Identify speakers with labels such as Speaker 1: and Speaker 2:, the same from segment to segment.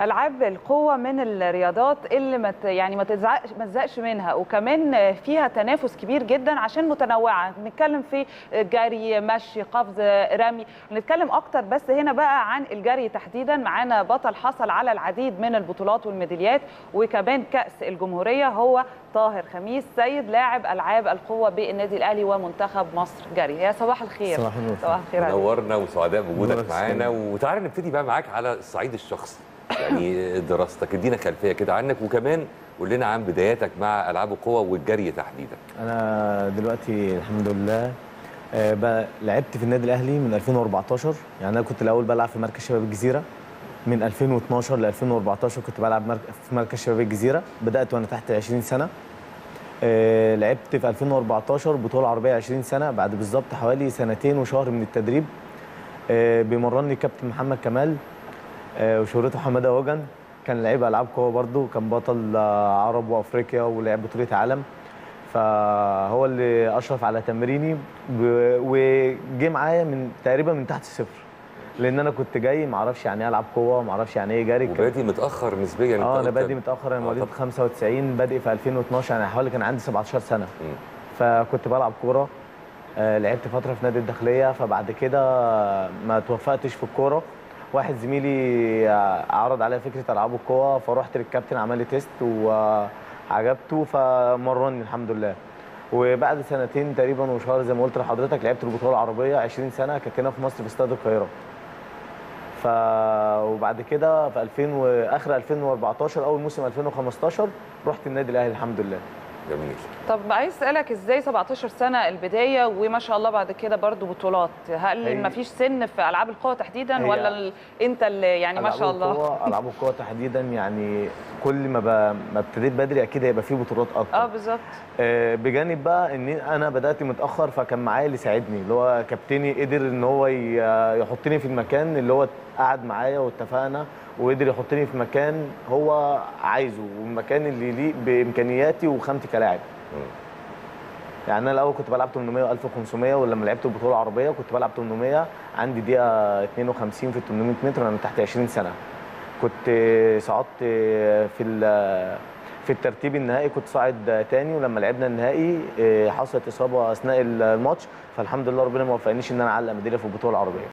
Speaker 1: العاب القوه من الرياضات اللي ما ت- يعني ما تزعقش ما تزهقش منها وكمان فيها تنافس كبير جدا عشان متنوعه نتكلم في جري مشي قفز رمي نتكلم اكتر بس هنا بقى عن الجري تحديدا معانا بطل حصل على العديد من البطولات والميداليات وكمان كاس الجمهوريه هو طاهر خميس سيد لاعب العاب القوه بالنادي الاهلي ومنتخب مصر جري يا صباح الخير
Speaker 2: صباح النور.
Speaker 1: صباح الخير عليك.
Speaker 3: نورنا وسعداء بوجودك
Speaker 2: نورك
Speaker 3: معانا
Speaker 2: تسلم.
Speaker 3: وتعالى نبتدي بقى معاك على الصعيد الشخصي يعني دراستك ادينا خلفيه كده عنك وكمان قول لنا عن بداياتك مع العاب القوه والجري تحديدا
Speaker 2: انا دلوقتي الحمد لله آه، بقى لعبت في النادي الاهلي من 2014 يعني انا كنت الاول بلعب في مركز شباب الجزيره من 2012 ل 2014 كنت بلعب مرك- في مركز شباب الجزيره بدات وانا تحت 20 سنه آه، لعبت في 2014 بطوله عربيه 20 سنه بعد بالظبط حوالي سنتين وشهر من التدريب آه، بيمرني كابتن محمد كمال آه، وشهرته حماده وجن كان لعيب العاب قوه برضه كان بطل آه، عرب وافريقيا ولعب بطوله عالم فهو اللي اشرف على تمريني ب- وجه معايا من تقريبا من تحت الصفر لان انا كنت جاي ما اعرفش يعني ايه العب قوه ما اعرفش يعني ايه جري كان-
Speaker 3: وبادي متاخر نسبيا أنت
Speaker 2: اه انا
Speaker 3: قلت-
Speaker 2: بادئ متاخر انا
Speaker 3: آه،
Speaker 2: مواليد
Speaker 3: طب.
Speaker 2: 95 بادئ في 2012 يعني حوالي كان عندي 17 سنه
Speaker 3: مم.
Speaker 2: فكنت بلعب كوره آه، لعبت فتره في نادي الداخليه فبعد كده ما توفقتش في الكوره واحد زميلي آه، عرض عليا فكره العاب القوه فرحت للكابتن عمل لي تيست وعجبته فمرني الحمد لله وبعد سنتين تقريبا وشهر زي ما قلت لحضرتك لعبت البطوله العربيه 20 سنه كانت هنا في مصر في استاد القاهره ف وبعد كده في 2000 واخر 2014 اول موسم 2015 رحت النادي الاهلي الحمد لله
Speaker 3: جميل
Speaker 1: طب عايز اسالك ازاي 17 سنه البدايه وما شاء الله بعد كده برضو بطولات هل
Speaker 2: هي-
Speaker 1: ما فيش سن في العاب القوه تحديدا
Speaker 2: هي-
Speaker 1: ولا ال... انت اللي يعني ما
Speaker 2: ألعاب
Speaker 1: شاء الله
Speaker 2: القوة العاب القوه تحديدا يعني كل ما ب... ما ابتديت بدري اكيد هيبقى فيه بطولات اكتر
Speaker 1: اه بالظبط
Speaker 2: آه، بجانب بقى ان انا بدات متاخر فكان معايا اللي ساعدني اللي هو كابتني قدر ان هو ي- يحطني في المكان اللي هو قعد معايا واتفقنا وقدر يحطني في مكان هو عايزه والمكان اللي يليق بامكانياتي وخامتي كلاعب
Speaker 3: مم.
Speaker 2: يعني انا الاول كنت بلعب 800 و1500 ولما لعبت البطوله العربيه كنت بلعب 800 عندي دقيقه 52 في ال 800 متر وانا تحت 20 سنه كنت صعدت في ال- في الترتيب النهائي كنت صاعد تاني ولما لعبنا النهائي آه، حصلت اصابه اثناء الماتش فالحمد لله ربنا ما وفقنيش ان انا اعلق ميداليه في البطوله العربيه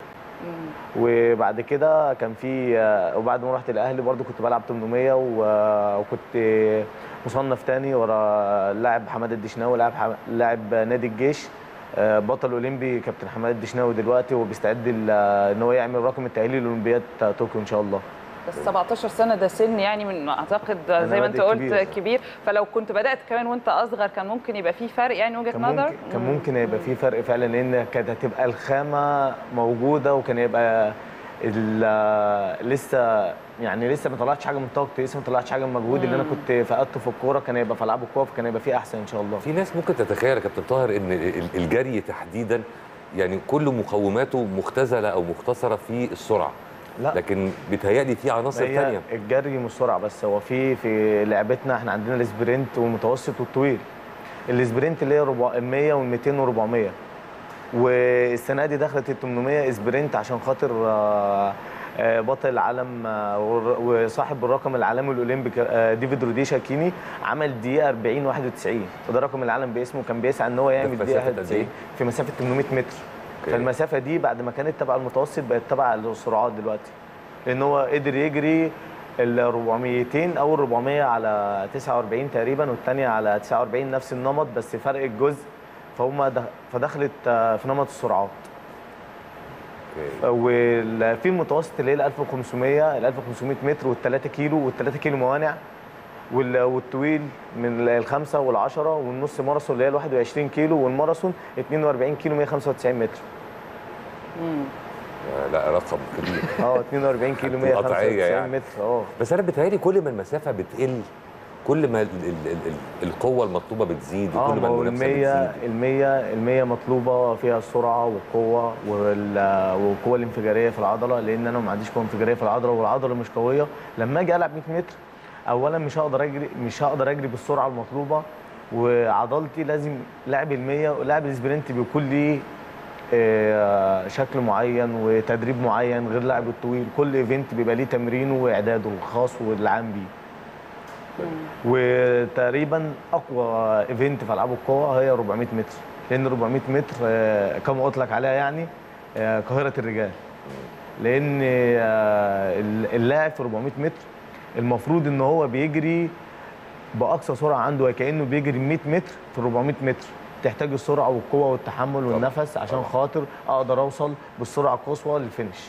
Speaker 2: وبعد كده كان في آه، وبعد ما رحت الاهلي برضو كنت بلعب 800 و- وكنت مصنف تاني ورا اللاعب حماد الدشناوي لاعب ح- لاعب نادي الجيش آه، بطل اولمبي كابتن حماد الدشناوي دلوقتي وبيستعد ل- ان هو يعمل رقم التاهيلي لاولمبياد طوكيو ان شاء الله
Speaker 1: بس 17 سنه ده سن يعني من اعتقد زي ما انت
Speaker 2: بادئ
Speaker 1: قلت
Speaker 2: كبير.
Speaker 1: كبير. فلو كنت بدات كمان وانت اصغر كان ممكن يبقى في فرق يعني وجهه
Speaker 2: كان
Speaker 1: نظر
Speaker 2: ممكن كان
Speaker 1: مم.
Speaker 2: ممكن يبقى في فرق فعلا لان كانت هتبقى الخامه موجوده وكان يبقى ال- لسه يعني لسه ما طلعتش حاجه من طاقتي لسه ما طلعتش حاجه من مجهودي اللي انا كنت فقدته في الكوره كان هيبقى في العاب الكوره فكان هيبقى فيه احسن ان شاء الله
Speaker 3: في ناس ممكن تتخيل يا كابتن طاهر ان ال- الجري تحديدا يعني كل مقوماته مختزله او مختصره في السرعه
Speaker 2: لا
Speaker 3: لكن بيتهيألي في عناصر
Speaker 2: هي
Speaker 3: ثانيه
Speaker 2: الجري مش سرعه بس هو في في لعبتنا احنا عندنا السبرنت والمتوسط والطويل السبرنت اللي هي 100 وال200 و400 والسنه دي دخلت ال 800 سبرنت عشان خاطر آه، آه، بطل العالم آه، والر- وصاحب الرقم العالمي الاولمبي آه، ديفيد روديشا كيني عمل دقيقه 40 91 وده رقم العالم باسمه كان بيسعى ان هو يعمل
Speaker 3: في
Speaker 2: دقيقه
Speaker 3: مسافة قد
Speaker 2: 91
Speaker 3: إيه؟
Speaker 2: في مسافه 800 متر
Speaker 3: أوكي.
Speaker 2: فالمسافه دي بعد ما كانت تبع المتوسط بقت تبع السرعات دلوقتي لان هو قدر يجري ال 400 او ال 400 على 49 تقريبا والثانيه على 49 نفس النمط بس فرق الجزء فهم دخ- فدخلت آه، في نمط السرعات
Speaker 3: أوكي.
Speaker 2: وفي المتوسط اللي هي ال 1500 ال 1500 متر وال 3 كيلو وال 3 كيلو موانع وال- والطويل من الخمسه والعشره والنص ماراثون اللي هي ال 21 كيلو والماراثون 42 كيلو 195 متر
Speaker 1: مم.
Speaker 3: آه، لا رقم كبير
Speaker 2: اه 42 كيلو
Speaker 3: قطعية
Speaker 2: 195
Speaker 3: يعني.
Speaker 2: متر اه
Speaker 3: بس انا بيتهيألي كل ما المسافه بتقل كل ما ال ال ال ال القوه المطلوبه بتزيد
Speaker 2: اه
Speaker 3: وكل
Speaker 2: ما
Speaker 3: ما
Speaker 2: هو
Speaker 3: المنافسه
Speaker 2: المية
Speaker 3: بتزيد
Speaker 2: المية المية مطلوبة فيها السرعة والقوة وال- والقوة الانفجارية في العضلة لأن أنا ما عنديش قوة انفجارية في العضلة والعضلة مش قوية لما أجي ألعب 100 متر أولا مش هقدر أجري مش هقدر أجري بالسرعة المطلوبة وعضلتي لازم لاعب المية ولاعب السبرنت بيكون ليه آه، شكل معين وتدريب معين غير لاعب الطويل كل ايفنت بيبقى ليه تمرينه واعداده الخاص والعام بيه وتقريبا اقوى ايفنت في العاب القوه هي 400 متر لان 400 متر آه، كما قلت لك عليها يعني آه، قاهره الرجال لان آه، اللاعب في 400 متر المفروض ان هو بيجري باقصى سرعه عنده كانه بيجري 100 متر في 400 متر تحتاج السرعه والقوه والتحمل والنفس عشان خاطر اقدر اوصل بالسرعه القصوى للفينش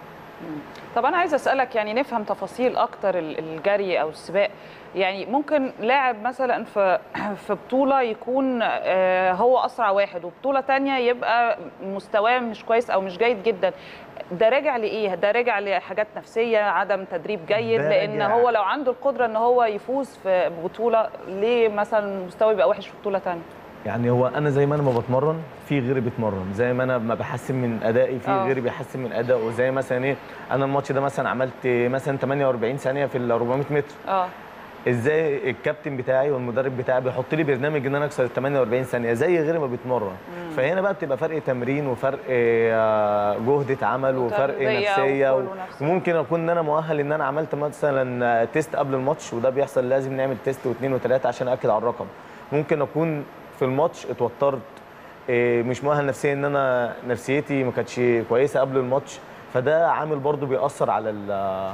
Speaker 1: طب انا عايزه اسالك يعني نفهم تفاصيل اكتر ال- الجري او السباق يعني ممكن لاعب مثلا في في بطوله يكون آه، هو اسرع واحد وبطوله تانية يبقى مستواه مش كويس او مش جيد جدا ده راجع لايه ده راجع لحاجات نفسيه عدم تدريب جيد
Speaker 2: ده
Speaker 1: لان
Speaker 2: راجع-
Speaker 1: هو لو عنده القدره ان هو يفوز في بطوله ليه مثلا مستواه يبقى وحش في بطوله تانية
Speaker 2: يعني هو انا زي ما انا ما بتمرن في غيري بيتمرن زي ما انا ما بحسن من ادائي في
Speaker 1: آه.
Speaker 2: غيري بيحسن من ادائه زي مثلا ايه انا الماتش ده مثلا عملت مثلا 48 ثانيه في ال 400 متر
Speaker 1: اه
Speaker 2: ازاي الكابتن بتاعي والمدرب بتاعي بيحط لي برنامج ان انا اكسر ال 48 ثانيه زي غيري ما بيتمرن فهنا بقى بتبقى فرق تمرين وفرق آه، جهده عمل وفرق
Speaker 1: وتربية
Speaker 2: نفسيه و...
Speaker 1: وكله نفسه.
Speaker 2: وممكن اكون ان انا مؤهل ان انا عملت مثلا تيست قبل الماتش وده بيحصل لازم نعمل تيست واثنين وثلاثه عشان اكد على الرقم ممكن اكون في الماتش اتوترت إيه، مش مؤهل نفسيا ان انا نفسيتي ما كانتش كويسه قبل الماتش فده عامل برضو بيأثر على ال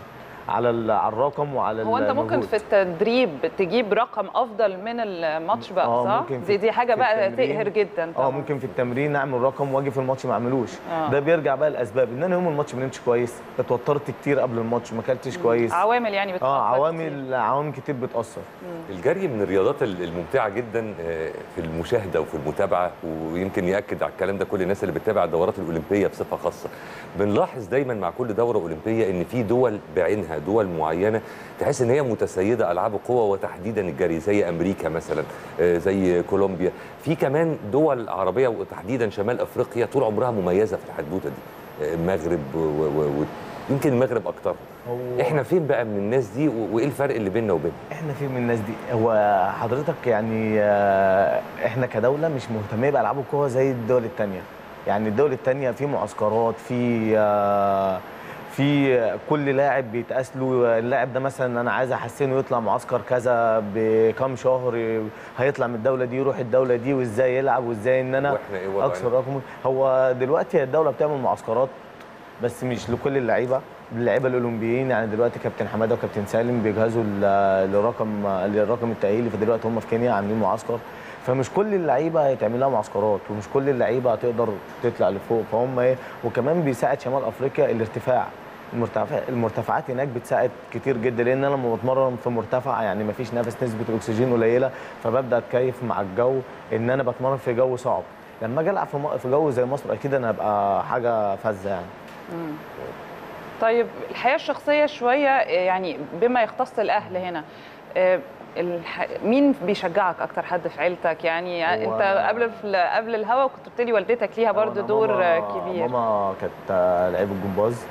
Speaker 2: على ال على الرقم وعلى
Speaker 1: هو انت ممكن
Speaker 2: المجهود.
Speaker 1: في التدريب تجيب رقم افضل من الماتش بقى
Speaker 2: آه،
Speaker 1: صح
Speaker 2: ممكن في-
Speaker 1: دي دي حاجه
Speaker 2: في
Speaker 1: بقى
Speaker 2: التمرين.
Speaker 1: تقهر جدا
Speaker 2: اه
Speaker 1: طبعا
Speaker 2: ممكن في التمرين اعمل رقم واجي في الماتش ما اعملوش
Speaker 1: آه.
Speaker 2: ده بيرجع بقى لاسباب ان انا يوم الماتش ما نمتش كويس اتوترت كتير قبل الماتش ما اكلتش كويس
Speaker 1: عوامل يعني بتأثر
Speaker 2: اه
Speaker 1: كتير.
Speaker 2: عوامل عوامل كتير بتاثر
Speaker 3: الجري من الرياضات ال- الممتعه جدا آه، في المشاهده وفي المتابعه ويمكن ياكد على الكلام ده كل الناس اللي بتتابع الدورات الاولمبيه بصفه خاصه بنلاحظ دايما مع كل دوره اولمبيه ان في دول بعينها دول معينه تحس ان هي متسيده العاب القوى وتحديدا الجري زي امريكا مثلا آه، زي كولومبيا في كمان دول عربيه وتحديدا شمال افريقيا طول عمرها مميزه في الحدوته دي آه، المغرب و- و- و- يمكن المغرب اكتر
Speaker 2: هو
Speaker 3: احنا فين بقى من الناس دي و- وايه الفرق اللي بيننا وبينهم
Speaker 2: احنا فين من الناس دي هو حضرتك يعني آه، احنا كدوله مش مهتميه بالعاب القوه زي الدول التانية يعني الدول التانية في معسكرات في آه، في كل لاعب بيتقاس له اللاعب ده مثلا انا عايز احسنه يطلع معسكر كذا بكام شهر هيطلع من الدوله دي يروح الدوله دي وازاي يلعب وازاي ان انا
Speaker 3: واحنا ايه وضعنا؟
Speaker 2: اكسر رقمه هو دلوقتي الدوله بتعمل معسكرات بس مش لكل اللعيبه اللعيبه الاولمبيين يعني دلوقتي كابتن حماده وكابتن سالم بيجهزوا ل- لرقم للرقم التاهيلي فدلوقتي هم في كينيا عاملين معسكر فمش كل اللعيبه هيتعمل لها معسكرات ومش كل اللعيبه هتقدر تطلع لفوق فهم ايه وكمان بيساعد شمال افريقيا الارتفاع المرتفع المرتفعات هناك بتساعد كتير جدا لان انا لما بتمرن في مرتفع يعني مفيش نفس نسبه الاكسجين قليله فببدا اتكيف مع الجو ان انا بتمرن في جو صعب لما اجي العب في م- في جو زي مصر اكيد انا هبقى حاجه فذه يعني
Speaker 1: طيب الحياه الشخصيه شويه يعني بما يختص الاهل هنا آه، الح... مين بيشجعك اكتر حد في عيلتك يعني
Speaker 2: هو
Speaker 1: انت
Speaker 2: أنا-
Speaker 1: قبل قبل الهوا كنت قلت لي والدتك ليها برضو
Speaker 2: أنا
Speaker 1: دور
Speaker 2: ماما-
Speaker 1: كبير
Speaker 2: ماما كانت آه، لعيبه جمباز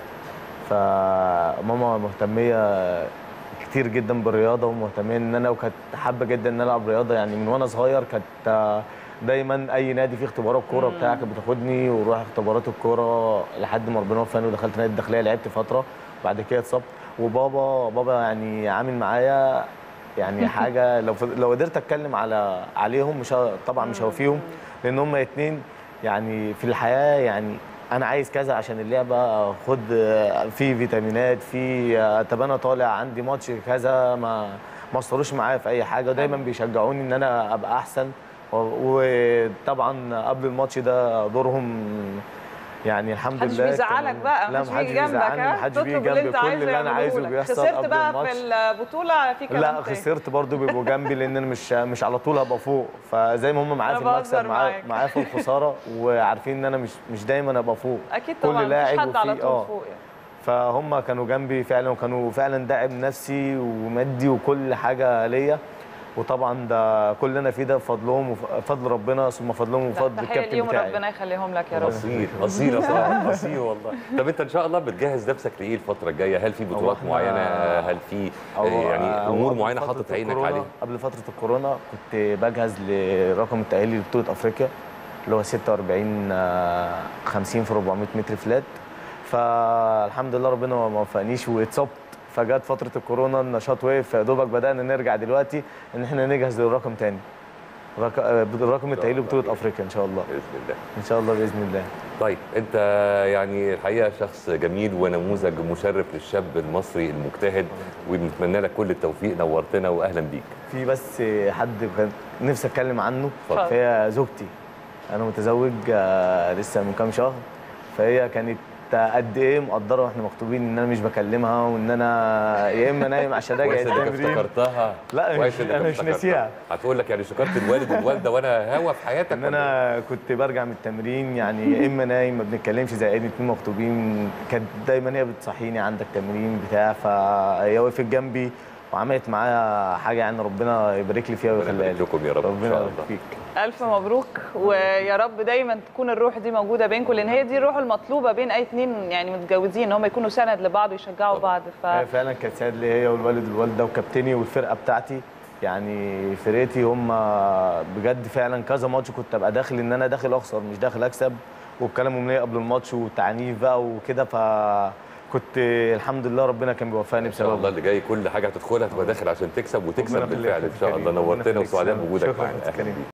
Speaker 2: فماما مهتميه كتير جدا بالرياضه ومهتميه ان انا وكانت حابه جدا ان أنا العب رياضه يعني من وانا صغير كانت آه، دايما اي نادي فيه اختبارات كوره بتاع كانت بتاخدني واروح اختبارات الكوره لحد ما ربنا وفقني ودخلت نادي الداخليه لعبت فتره بعد كده اتصبت وبابا بابا يعني عامل معايا يعني حاجه لو ف- لو قدرت اتكلم على عليهم مش ه- طبعا مش هوفيهم لان هم اتنين يعني في الحياه يعني انا عايز كذا عشان اللعبه خد في فيتامينات في طب انا طالع عندي ماتش كذا ما ما اثروش معايا في اي حاجه ودايما بيشجعوني ان انا ابقى احسن و- وطبعا قبل الماتش ده دورهم يعني الحمد
Speaker 1: محدش
Speaker 2: لله
Speaker 1: بيزعلك
Speaker 2: كانوا-
Speaker 1: بقى
Speaker 2: لا
Speaker 1: محدش بيجي جنبك
Speaker 2: بيزعلني
Speaker 1: ها
Speaker 2: محدش بيجي
Speaker 1: تطلب اللي
Speaker 2: جنبي
Speaker 1: انت
Speaker 2: كل
Speaker 1: عايزه
Speaker 2: اللي انا عايزه
Speaker 1: يعملوه لك.
Speaker 2: بيحصل
Speaker 1: خسرت
Speaker 2: قبل
Speaker 1: بقى
Speaker 2: الماتش
Speaker 1: في البطوله في كلام
Speaker 2: لا
Speaker 1: تاني.
Speaker 2: خسرت برضو بيبقوا جنبي لان انا مش مش على طول هبقى فوق فزي ما هم معايا
Speaker 1: أنا
Speaker 2: في المكسب
Speaker 1: بهزر
Speaker 2: معايا
Speaker 1: معاك.
Speaker 2: معايا في الخساره وعارفين ان انا مش مش دايما ابقى فوق
Speaker 1: اكيد
Speaker 2: كل
Speaker 1: طبعا مفيش
Speaker 2: لاعب
Speaker 1: حد على
Speaker 2: وفي-
Speaker 1: طول
Speaker 2: آه.
Speaker 1: فوق يعني.
Speaker 2: فهم كانوا جنبي فعلا وكانوا فعلا داعم نفسي ومادي وكل حاجه ليا وطبعا ده كل اللي انا فيه ده بفضلهم وفضل ربنا ثم فضلهم
Speaker 1: لا،
Speaker 2: وفضل
Speaker 1: تحيه
Speaker 2: الكابتن
Speaker 1: ليهم
Speaker 2: بتاعي
Speaker 1: ربنا يخليهم لك يا رب
Speaker 3: اصيل اصيل يا صراحه اصيل والله طب انت ان شاء الله بتجهز نفسك لايه الفتره الجايه هل في بطولات
Speaker 2: إحنا-
Speaker 3: معينه هل في
Speaker 2: أو-
Speaker 3: يعني
Speaker 2: أو
Speaker 3: امور
Speaker 2: قبل
Speaker 3: معينه
Speaker 2: فترة
Speaker 3: حاطط عينك
Speaker 2: الكورونا-
Speaker 3: عليها
Speaker 2: قبل فتره الكورونا كنت بجهز لرقم التاهيلي لبطوله افريقيا اللي هو 46 آه، 50 في 400 متر فلات فالحمد لله ربنا ما وفقنيش واتصبت فجت فتره الكورونا النشاط وقف يا دوبك بدانا نرجع دلوقتي ان احنا نجهز للرقم تاني رق- آه، الرقم التأهيلي بطوله افريقيا ان شاء الله
Speaker 3: باذن الله
Speaker 2: ان شاء الله باذن الله
Speaker 3: طيب انت يعني الحقيقه شخص جميل ونموذج مشرف للشاب المصري المجتهد وبنتمنى لك كل التوفيق نورتنا واهلا بيك
Speaker 2: في بس حد كان نفسي اتكلم عنه
Speaker 1: اتفضل.
Speaker 2: فهي زوجتي انا متزوج آه، لسه من كام شهر فهي كانت قد ايه مقدره واحنا مخطوبين ان انا مش بكلمها وان انا يا اما نايم عشان راجع
Speaker 3: كويس انك
Speaker 2: التمرين
Speaker 3: افتكرتها
Speaker 2: لا،
Speaker 3: كويس
Speaker 2: مش-
Speaker 3: إنك
Speaker 2: أنا مش
Speaker 3: افتكرتها.
Speaker 2: ناسيها.
Speaker 3: هتقول لك يعني شكرت الوالد والوالده وانا هوا في حياتك
Speaker 2: ان انا كنت برجع من التمرين يعني يا اما نايم ما بنتكلمش زي اي اتنين مخطوبين كانت دايما هي بتصحيني عندك تمرين بتاع فهي وقفت جنبي وعملت معايا حاجه يعني ربنا يبارك لي فيها
Speaker 3: ربنا
Speaker 2: ويخليها
Speaker 3: يبارك
Speaker 2: لي
Speaker 3: لكم يا رب ان
Speaker 2: ربنا
Speaker 3: شاء
Speaker 2: يبارك
Speaker 3: الله
Speaker 2: فيك
Speaker 1: الف مبروك ويا رب دايما تكون الروح دي موجوده بينكم لان هي دي الروح المطلوبه بين اي اتنين يعني متجوزين ان هم يكونوا سند لبعض ويشجعوا بعض ف
Speaker 2: هي فعلا كانت سعد لي هي والوالد والوالده وكابتني والفرقه بتاعتي يعني فرقتي هم بجد فعلا كذا ماتش كنت ابقى داخل ان انا داخل اخسر مش داخل اكسب وبكلامهم ليا قبل الماتش والتعنيف بقى وكده فكنت الحمد لله ربنا كان بيوفقني
Speaker 3: ان شاء الله
Speaker 2: بسببه
Speaker 3: اللي جاي كل حاجه هتدخلها تبقى داخل عشان تكسب وتكسب
Speaker 2: ربنا يخليك
Speaker 3: بالفعل
Speaker 2: يا
Speaker 3: ان شاء
Speaker 2: كريم.
Speaker 3: الله
Speaker 2: ربنا
Speaker 3: نورتنا
Speaker 2: يخليك.
Speaker 3: وسعداء بوجودك
Speaker 2: شكراً
Speaker 3: معانا
Speaker 2: يا
Speaker 3: أهلاً
Speaker 2: كريم.
Speaker 3: بيك.